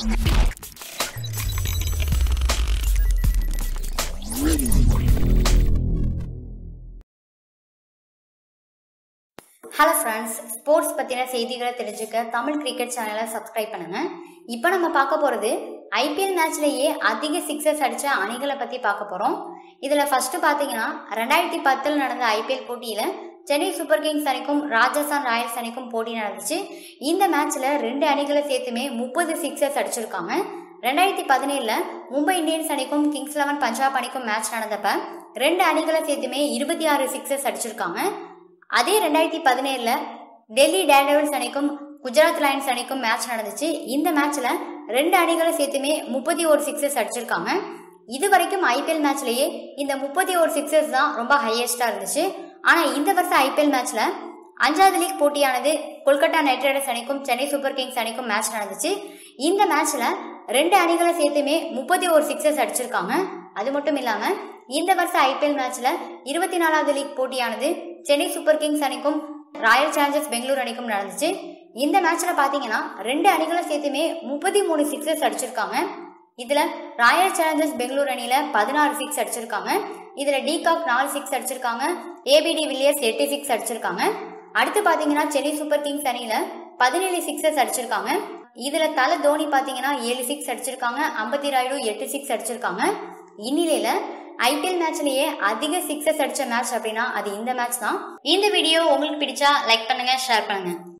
hello friends sports பற்றின செய்திகளை தெரிஞ்சுக்க தமிழ் கிரிக்கெட் சேனலை சப்ஸ்கிரைப் பண்ணுங்க இப்போ நம்ம பார்க்க போகிறது ஐபிஎல் மேட்ச்லேயே அதிக சிக்ஸஸ் அடித்த அணிகளை பற்றி பார்க்க போகிறோம் இதில் ஃபர்ஸ்ட் பார்த்தீங்கன்னா ரெண்டாயிரத்தி பத்தில் நடந்த ஐபிஎல் போட்டியில் சென்னை சூப்பர் கிங்ஸ் அணிக்கும் ராஜஸ்தான் ராயல்ஸ் அணிக்கும் போட்டி நடந்துச்சு இந்த மேட்ச்சில் ரெண்டு அணிகளை சேர்த்துமே முப்பது சிக்ஸஸ் அடிச்சிருக்காங்க ரெண்டாயிரத்தி பதினேழில் மும்பை இந்தியன்ஸ் அணிக்கும் கிங்ஸ் லெவன் பஞ்சாப் அணிக்கும் மேட்ச் நடந்தப்ப ரெண்டு அணிகளை சேர்த்துமே இருபத்தி ஆறு சிக்ஸஸ் அடிச்சிருக்காங்க அதே ரெண்டாயிரத்தி பதினேழில் டெல்லி டேர்டெவில்ஸ் அணிக்கும் குஜராத் லைன்ஸ் அணிக்கும் மேட்ச் நடந்துச்சு இந்த மேட்ச்சில் ரெண்டு அணிகளை சேர்த்துமே முப்பத்தி ஒரு சிக்ஸஸ் அடிச்சிருக்காங்க இது வரைக்கும் ஐபிஎல் மேட்ச்லேயே இந்த முப்பத்தி ஒரு சிக்ஸஸ் தான் ரொம்ப ஹையஸ்டாக இருந்துச்சு ஆனால் இந்த வருஷம் ஐபிஎல் மேட்ச்சில் அஞ்சாவது லீக் போட்டியானது கொல்கத்தா நைட் ரைடர்ஸ் அணிக்கும் சென்னை சூப்பர் கிங்ஸ் அணிக்கும் மேட்ச் நடந்துச்சு இந்த மேட்ச்ல ரெண்டு அணிகளை சேர்த்துமே முப்பத்தி ஒரு சிக்ஸஸ் அடிச்சிருக்காங்க அது மட்டும் இல்லாம இந்த வருஷம் ஐபிஎல் மேட்ச்ல இருபத்தி நாலாவது லீக் போட்டியானது சென்னை சூப்பர் கிங்ஸ் அணிக்கும் ராயல் சேலஞ்சர்ஸ் பெங்களூர் அணிக்கும் நடந்துச்சு இந்த மேட்ச்ல பாத்தீங்கன்னா ரெண்டு அணிகளை சேர்த்துமே முப்பத்தி மூணு சிக்ஸஸ் அடிச்சிருக்காங்க இதுல ராயல் சேலஞ்சர்ஸ் பெங்களூர் அணியில பதினாறு சிக்ஸ் அடிச்சிருக்காங்க இதுல டிகாக் நாலு சிக்ஸ் அடிச்சிருக்காங்க ஏபிடி வில்லியர்ஸ் எட்டு சிக்ஸ் அடிச்சிருக்காங்க அடுத்து பாத்தீங்கன்னா சென்னை சூப்பர் கிங்ஸ் அணியில பதினேழு சிக்ஸஸ் அடிச்சிருக்காங்க இதுல தல தோனி பாத்தீங்கன்னா ஏழு சிக்ஸ் அடிச்சிருக்காங்க அம்பத்தி ராயுடு எட்டு சிக்ஸ் அடிச்சிருக்காங்க இந்நிலையில ஐபிஎல் மேட்ச்லயே அதிக சிக்ஸஸ் அடிச்ச மேட்ச் அப்படின்னா அது இந்த மேட்ச் தான் இந்த வீடியோ உங்களுக்கு பிடிச்சா லைக் பண்ணுங்க ஷேர் பண்ணுங்க